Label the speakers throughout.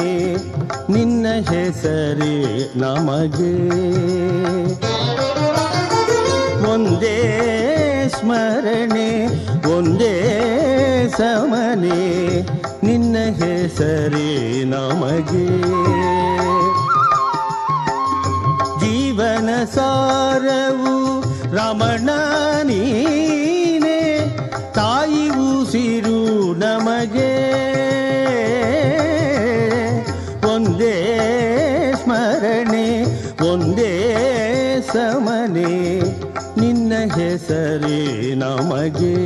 Speaker 1: ನಿನ್ನ ಹೆಸರೇ ನಮಗೆ ಒಂದೇ ಸ್ಮರಣೆ ಒಂದೇ ಸಮನೆ ನಿನ್ನ ಹೆಸರೇ ನಮಗೆ ಜೀವನ ಸಾರವು ರಮಣ ನೀನೆ ತಾಯಿ ಉಸಿರು ನಮಗೆ ಒಂದೇ ಸ್ಮರಣೆ ಒಂದೇ ಸಮನೆ ನಿನ್ನ ಹೆಸರೇ ನಮಗೆ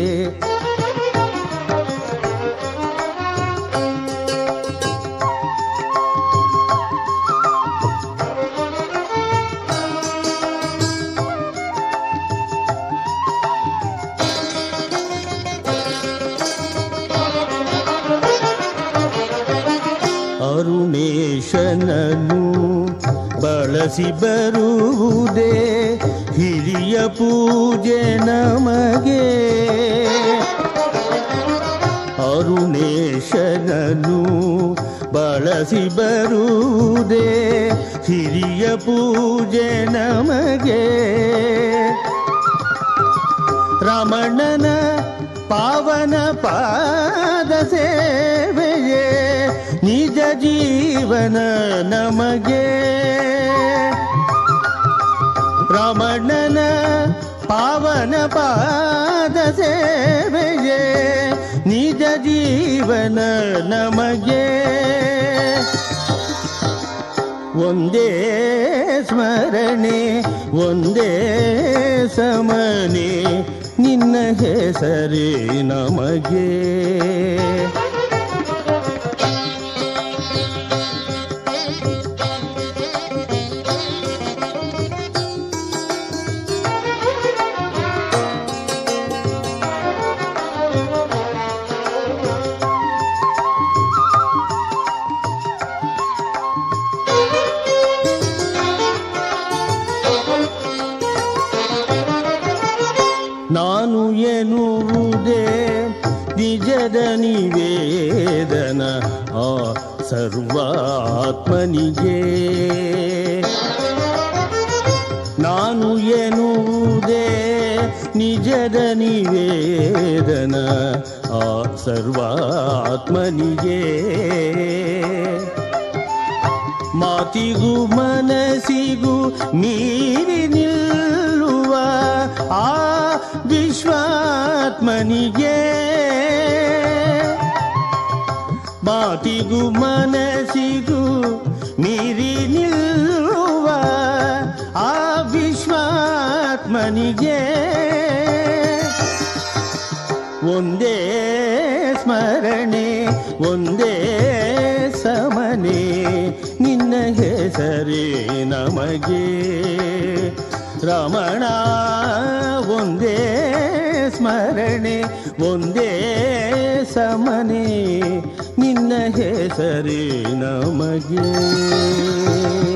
Speaker 1: ಅರುಣೇಶನನು ಬಳಸಿ ಬರುವುದೇ ಹಿರಿಯ ಪೂಜೆ ನಮಗೆ ಅರುಣೇಶನನು ಬಳಸಿ ಬರುವುದೇ ಹಿರಿಯ ಪೂಜೆ ನಮಗೆ ರಮಣನ ಪಾವನ ಪಾದ ಸೇವೆಯೇ ನಿಜ ಜೀವನ ನಮಗೆ ರಮಣನ ಪಾವನ ಪಾದ ಸೇವೆಯೇ ನಿಜ ಜೀವನ ನಮಗೆ ಒಂದೇ ಸ್ಮರಣೆ ಒಂದೇ ಸಮನೆ ನಿನ್ನ ಹೆಸರೇ ನಮಗೆ ನಾನು ಎನ್ನುವುದೇ ನಿಜದ ನಿವೇದನ ಆ ಸರ್ವಾತ್ಮನಿಗೆ ನಾನು ಎನ್ನುವುದೇ ನಿಜದ ನಿವೇದನ ಆ ಸರ್ವಾತ್ಮನಿಗೆ ಮಾತಿಗೂ ಮನಸ್ಸಿಗೂ ಮೀರಿ ನಿಲ್ಲುವ ಆ ವಿಶ್ವಾತ್ಮನಿಗೆ ಮಾತಿಗೂ ಮನಸ್ಸಿಗೂ ಮೀರಿ ನಿಲ್ಲುವ ಆ ವಿಶ್ವಾತ್ಮನಿಗೆ ಒಂದೇ ಸ್ಮರಣೆ ಒಂದೇ ಸಮನೆ ನಿನ್ನ ಹೆಸರೇ ನಮಗೆ ರಮಣ ಒಂದೇ ಸ್ಮರಣೆ ಒಂದೇ ಸಮನೆ ನಿನ್ನ ಹೆಸರೇ ನಮಗೆ